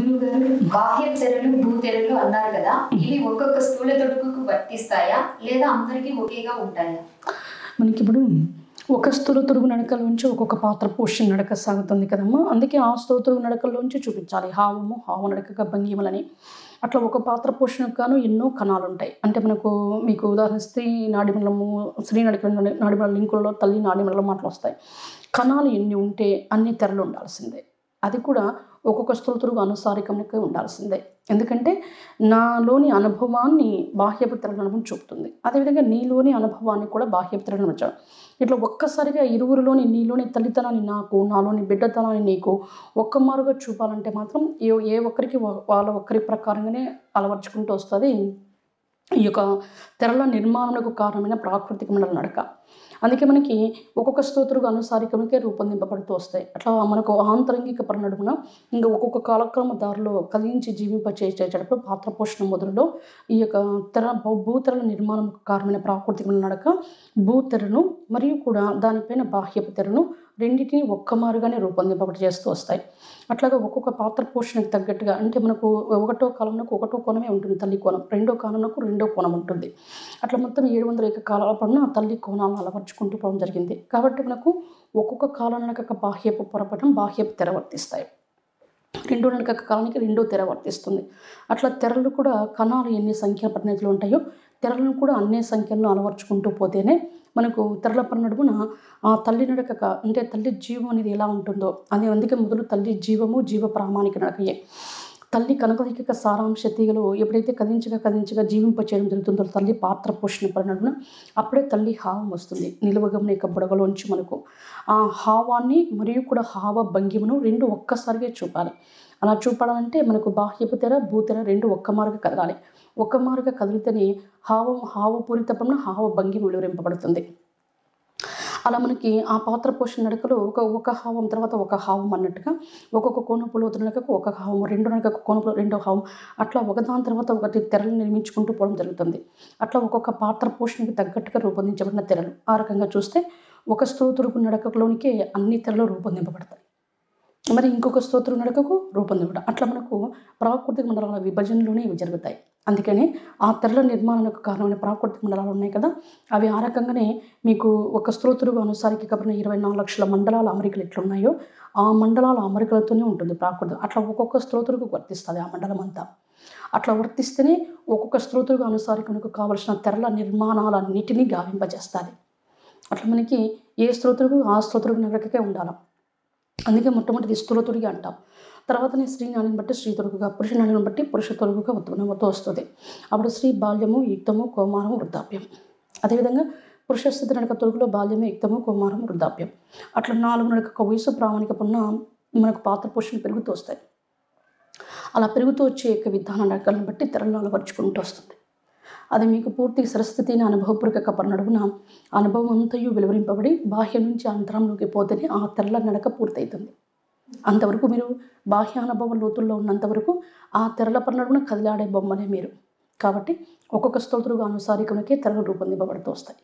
గురువు గారు బాహ్య తెరలు భూతెరలు అన్నారు కదా ఇవి ఒక్కొక్క స్థూల తొడుగుకు వర్తిస్తాయా లేదా అందరికీ ఒకేగా ఉంటాయా మనకి ఇప్పుడు ఒక స్థూల తొడుగు నడకలోంచి ఒక్కొక్క పాత్ర పోషణ నడక సాగుతుంది కదమ్మా అందుకే ఆ స్థూల తొడుగు నడకల్లోంచి చూపించాలి హావము హావ నడక భంగిమలని అట్లా ఒక పాత్ర పోషణకు గాను ఎన్నో కణాలు ఉంటాయి అంటే మనకు మీకు ఉదాహరణ స్త్రీ నాడిమలము స్త్రీ నడిక నాడిమల లింకులలో తల్లి నాడిమలలో మాటలు వస్తాయి కణాలు ఎన్ని ఉంటే అన్ని తెరలు ఉండాల్సిందే అది కూడా ఒక్కొక్క స్తోత్రుగు అనుసారికంగా ఉండాల్సిందే ఎందుకంటే నాలోని అనుభవాన్ని బాహ్యపు తెరలను చూపుతుంది అదేవిధంగా నీలోని అనుభవాన్ని కూడా బాహ్యపు తెరలను వచ్చాడు ఇట్లా ఒక్కసారిగా ఇరువురిలోని నీలోని తల్లితనాన్ని నాకు నాలోని బిడ్డతనాన్ని నీకు ఒక్క మారుగా చూపాలంటే మాత్రం ఏ ఏ ఒక్కరికి వా- వాళ్ళ ఒక్కరి ప్రకారంగానే అలవర్చుకుంటూ వస్తుంది ఈ యొక్క తెరల నిర్మాణములకు కారణమైన ప్రాకృతికమైన నడక అందుకే మనకి ఒక్కొక్క స్తోత్రుగా అనుసారికముకే రూపొందింపబడుతూ వస్తాయి అట్లా మనకు ఆంతరంగిక పరిణడుమున ఇంకా ఒక్కొక్క కాలక్రమ దారిలో కలిగించి జీవింప చేసేటప్పుడు పాత్ర పోషణ మొదలులో ఈ యొక్క తెర భూ- భూతెరల నిర్మాణంకు కారణమైన ప్రాకృతికమైన నడక భూతెరను మరియు కూడా దానిపైన బాహ్యపు తెరను రెండింటిని ఒక్కమారుగానే రూపొందింపబడి చేస్తూ వస్తాయి అట్లాగా ఒక్కొక్క పాత్ర పోషణకు తగ్గట్టుగా అంటే మనకు ఒకటో కాలంలో ఒకటో కోణమే ఉంటుంది తల్లి కోణం రెండో కాలంలో రెండో కోణం ఉంటుంది అట్లా మొత్తం ఏడు వందల ఏక కాలాల పడిన తల్లి కోణాలను అలవర్చుకుంటూ పోవడం జరిగింది కాబట్టి మనకు ఒక్కొక్క కాలానికి బాహ్యపు పొరపటం బాహ్యపు తెర వర్తిస్తాయి రెండో నడక కాలానికి రెండో తెర వర్తిస్తుంది అట్లా తెరలు కూడా కణాలు ఎన్ని సంఖ్య పరిణతిలో ఉంటాయో తెరలను కూడా అన్నే సంఖ్యలను అలవర్చుకుంటూ పోతేనే మనకు తెరల పరిణడుమున ఆ తల్లి నడక క- అంటే తల్లి జీవం అనేది ఎలా ఉంటుందో అది అందుకే మొదలు తల్లి జీవము జీవ ప్రామాణిక నడకయే తల్లి కనకదిక సారాంశ తీగలు ఎప్పుడైతే కదించగా కదించగా జీవింప చేయడం జరుగుతుందో తల్లి పాత్ర పోషణ పరిణడున అప్పుడే తల్లి హావం వస్తుంది నిలువగమన యొక్క బుడగలోంచి మనకు ఆ హావాన్ని మరియు కూడా హావ భంగిమను రెండు ఒక్కసారిగా చూపాలి అలా చూపాలంటే మనకు బాహ్యపు తెర భూతెర రెండు ఒక్క మారుగా కదలాలి ఒక్క మారుగా కదిలితేనే హావం హావపూరితపంలో హావ భంగిమ వివరింపబడుతుంది అలా మనకి ఆ పాత్ర పోషణ నడకలో ఒక ఒక హావం తర్వాత ఒక హావం అన్నట్టుగా ఒక్కొక్క కోనపు లోతు నడకకు ఒక హావం రెండు నడకకు కోనపు రెండో హావం అట్లా ఒకదాని తర్వాత ఒకటి తెరలు నిర్మించుకుంటూ పోవడం జరుగుతుంది అట్లా ఒక్కొక్క పాత్ర పోషణకి తగ్గట్టుగా రూపొందించబడిన తెరలు ఆ రకంగా చూస్తే ఒక స్తోత్రుపు నడకలోనికే అన్ని తెరలు రూపొందింపబడతాయి మరి ఇంకొక స్తోత్రం నడకకు రూపొందించడం అట్లా మనకు ప్రాకృతిక మండలాల విభజనలోనే ఇవి జరుగుతాయి అందుకని ఆ తెరల నిర్మాణానికి కారణమైన ప్రాకృతిక మండలాలు ఉన్నాయి కదా అవి ఆ రకంగానే మీకు ఒక స్తోత్రుగా అనుసారికి కబడిన ఇరవై నాలుగు లక్షల మండలాల అమరికలు ఎట్లున్నాయో ఆ మండలాల అమరికలతోనే ఉంటుంది ప్రాకృతి అట్లా ఒక్కొక్క స్తోత్రుకు వర్తిస్తుంది ఆ మండలం అంతా అట్లా వర్తిస్తేనే ఒక్కొక్క స్తోత్రుగా అనుసారికునికి కావలసిన తెరల నిర్మాణాలన్నిటినీ గావింపజేస్తుంది అట్లా మనకి ఏ స్తోత్రుకు ఆ స్తోత్రుకు నరకకే ఉండాలి అందుకే మొట్టమొదటి స్థూలతుడిగా అంటాం తర్వాతనే స్త్రీ నాణ్యం బట్టి స్త్రీ తొడుగుగా పురుష నాణ్యం బట్టి పురుష తొడుగుగా ఉత్పన్నమవుతూ వస్తుంది అప్పుడు స్త్రీ బాల్యము యుక్తము కౌమారము వృద్ధాప్యం అదేవిధంగా పురుష స్థితి నడక తొడుగులో బాల్యము యుక్తము కౌమారము వృద్ధాప్యం అట్లా నాలుగు నడక వయసు ప్రామాణికపున్న మనకు పాత్ర పోషణ పెరుగుతూ వస్తాయి అలా పెరుగుతూ వచ్చే యొక్క విధాన నడకలను బట్టి తెరలను అలవరుచుకుంటూ వస్తుంది అది మీకు పూర్తి సరస్థితిని అనుభవపూర్వక పన్నడుగున అనుభవం అంతయు వెలువరింపబడి బాహ్యం నుంచి అంతరంలోకి పోతేనే ఆ తెరల నడక పూర్తవుతుంది అంతవరకు మీరు బాహ్య అనుభవం లోతుల్లో ఉన్నంత వరకు ఆ తెరల పన్నడుగున కదిలాడే బొమ్మలే మీరు కాబట్టి ఒక్కొక్క స్తోత్రుగా అనుసారికునికే తెరలు రూపొందింపబడుతూ వస్తాయి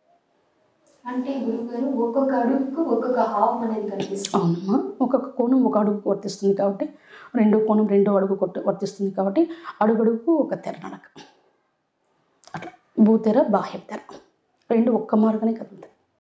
అంటే గురుగారు ఒక్కొక్క అడుగుకు ఒక్కొక్క హావం అనేది కనిపిస్తుంది అవునమ్మా ఒక్కొక్క కోణం ఒక అడుగుకు వర్తిస్తుంది కాబట్టి రెండో కోణం రెండో అడుగు కొట్టు వర్తిస్తుంది కాబట్టి అడుగడుగుకు ఒక తెర నడక అట్లా భూతెర బాహ్య తెర రెండు ఒక్క మార్గనే కదులుతాయి